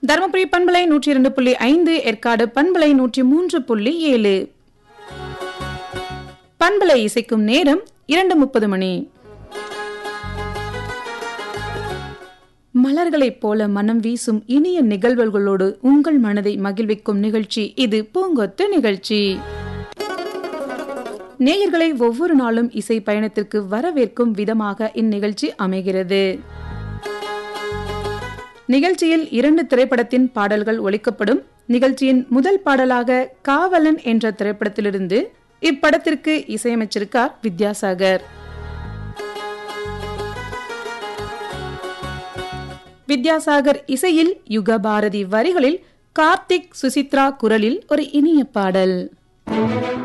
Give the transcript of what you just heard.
தருமபுரி பண்பலை நூற்றி இரண்டு புள்ளி ஐந்து ஏற்காடு பண்பலை நூற்றி மூன்று புள்ளி ஏழு பண்பலை இசைக்கும் நேரம் இரண்டு முப்பது மணி மலர்களைப் போல மனம் வீசும் இனிய நிகழ்வுகளோடு உங்கள் மனதை மகிழ்விக்கும் நிகழ்ச்சி இது பூங்கொத்து நிகழ்ச்சி நேயர்களை ஒவ்வொரு நாளும் இசை பயணத்திற்கு வரவேற்கும் விதமாக இந்நிகழ்ச்சி அமைகிறது நிகழ்ச்சியில் இரண்டு திரைப்படத்தின் பாடல்கள் ஒலிக்கப்படும் நிகழ்ச்சியின் முதல் பாடலாக காவலன் என்ற திரைப்படத்திலிருந்து இப்படத்திற்கு இசையமைச்சிருக்கார் வித்யாசாகர் வித்யாசாகர் இசையில் யுகபாரதி வரிகளில் கார்த்திக் சுசித்ரா குரலில் ஒரு இனிய பாடல்